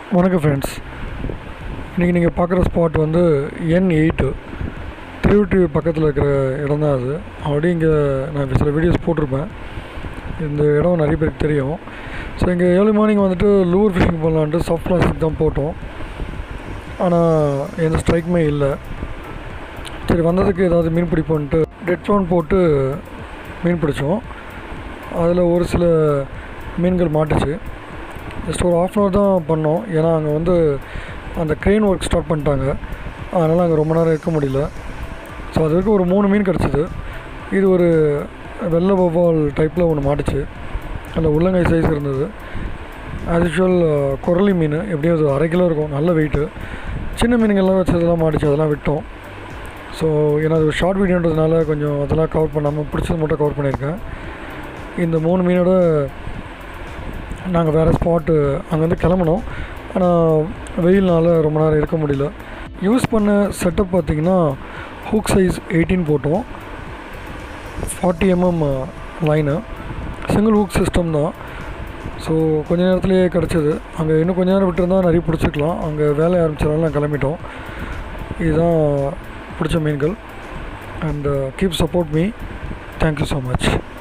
வணக்கம் ஃப்ரெண்ட்ஸ் இன்றைக்கி நீங்கள் பார்க்குற ஸ்பாட் வந்து என் எயிட்டு திருவட்டி பக்கத்தில் இருக்கிற இடம் தான் அது ஆல்ரெடி இங்கே நான் சில வீடியோஸ் போட்டிருப்பேன் இந்த இடம் நிறைய பேருக்கு தெரியும் ஸோ இங்கே ஏர்லி மார்னிங் வந்துட்டு லூர் ஃபிஷிங் பண்ணலான்ட்டு சாஃப்ட் பிளாஸ்டிக் தான் போட்டோம் ஆனால் எந்த ஸ்ட்ரைக்குமே இல்லை சரி வந்ததுக்கு ஏதாவது மீன் பிடிப்போன்ட்டு டெட் ப்ரான் போட்டு மீன் பிடிச்சோம் அதில் ஒரு சில மீன்கள் மாட்டுச்சு ஜஸ்ட் ஒரு ஆஃப் அன் ஹவர் தான் பண்ணோம் ஏன்னா அங்கே வந்து அந்த க்ரெயின் ஒர்க் ஸ்டார்ட் பண்ணிட்டாங்க அதனால் அங்கே ரொம்ப நேரம் இருக்க முடியல ஸோ அது வரைக்கும் ஒரு மூணு மீன் கிடச்சிது இது ஒரு வெள்ளை வவ்வால் டைப்பில் ஒன்று மாட்டுச்சு அதில் உள்ளங்கை சைஸ் இருந்தது ஆஸ் யூஷுவல் குரலி மீன் எப்படியும் அது அரை கிலோ இருக்கும் நல்ல வெயிட்டு சின்ன மீனுங்கள்லாம் வச்சதெல்லாம் மாட்டுச்சு அதெல்லாம் விட்டோம் ஸோ ஏன்னா அது ஷார்ட் வீடியோன்றதுனால கொஞ்சம் அதெல்லாம் கவர் பண்ணாமல் பிடிச்சது மட்டும் கவர் பண்ணியிருக்கேன் இந்த மூணு மீனோட நாங்கள் வேறு ஸ்பாட்டு அங்கேருந்து கிளம்புனோம் ஆனால் வெயில்னால ரொம்ப நேரம் இருக்க முடியல யூஸ் பண்ண செட்டப் பார்த்திங்கன்னா ஹூக் சைஸ் எயிட்டீன் போட்டோம் forty MM line single hook system தான் ஸோ கொஞ்ச நேரத்துலேயே கிடச்சிது அங்கே இன்னும் கொஞ்ச நேரம் விட்டுருந்தா நிறைய பிடிச்சிக்கலாம் அங்கே வேலை ஆரம்பிச்சதுனால நான் கிளம்பிட்டோம் இதுதான் பிடிச்ச மீன்கள் and keep support me thank you so much